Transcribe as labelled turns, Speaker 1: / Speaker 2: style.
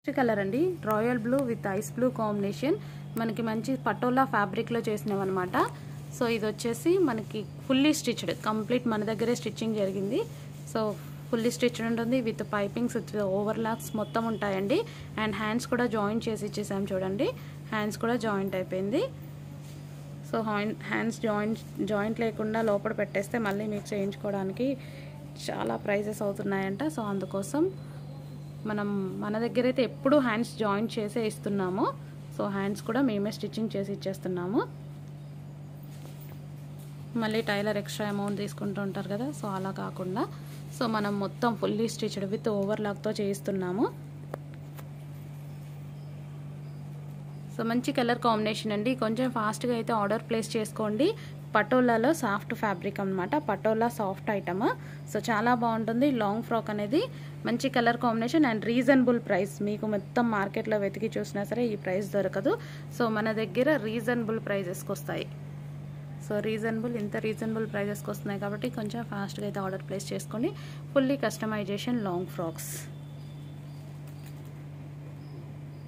Speaker 1: next colour అండి royal blue with ice blue combination మనకి మంచి పటోలా ఫ్యాబ్రిక్లో చేసినామన్నమాట సో ఇది వచ్చేసి మనకి ఫుల్లీ స్టిచ్డ్ కంప్లీట్ మన దగ్గరే స్టిచ్చింగ్ జరిగింది సో ఫుల్లీ స్టిచ్డ్ ఉంటుంది with pipings with over locks మొత్తం ఉంటాయండి అండ్ హ్యాండ్స్ కూడా జాయింట్ చేసి ఇచ్చేసాం చూడండి హ్యాండ్స్ కూడా జాయింట్ అయిపోయింది సో హ్యాండ్స్ జాయింట్ జాయింట్ లేకుండా లోపల పెట్టేస్తే మళ్ళీ మీకు చేయించుకోవడానికి చాలా ప్రైజెస్ అవుతున్నాయంట సో అందుకోసం మనం మన దగ్గర అయితే ఎప్పుడు హ్యాండ్స్ జాయింట్ చేసే ఇస్తున్నాము సో హ్యాండ్స్ కూడా మేమే స్టిచ్చింగ్ చేసి ఇచ్చేస్తున్నాము మళ్ళీ టైలర్ ఎక్స్ట్రా అమౌంట్ తీసుకుంటూ ఉంటారు కదా సో అలా కాకుండా సో మనం మొత్తం ఫుల్లీ స్టిచ్డ్ విత్ ఓవర్లాక్తో చేయిస్తున్నాము సో మంచి కలర్ కాంబినేషన్ అండి కొంచెం ఫాస్ట్గా అయితే ఆర్డర్ ప్లేస్ చేసుకోండి పటోలాలో సాఫ్ట్ ఫ్యాబ్రిక్ అనమాట పటోలా సాఫ్ట్ ఐటమ్ సో చాలా బాగుంటుంది లాంగ్ ఫ్రాక్ అనేది మంచి colour combination and reasonable price మీకు మొత్తం మార్కెట్లో వెతికి చూసినా సరే ఈ ప్రైస్ దొరకదు సో మన దగ్గర రీజనబుల్ ప్రైజెస్కి వస్తాయి సో రీజనబుల్ ఇంత రీజనబుల్ ప్రైజెస్కి వస్తున్నాయి కాబట్టి కొంచెం ఫాస్ట్గా అయితే ఆర్డర్ ప్లేస్ చేసుకోండి ఫుల్లీ కస్టమైజేషన్ లాంగ్ ఫ్రాక్స్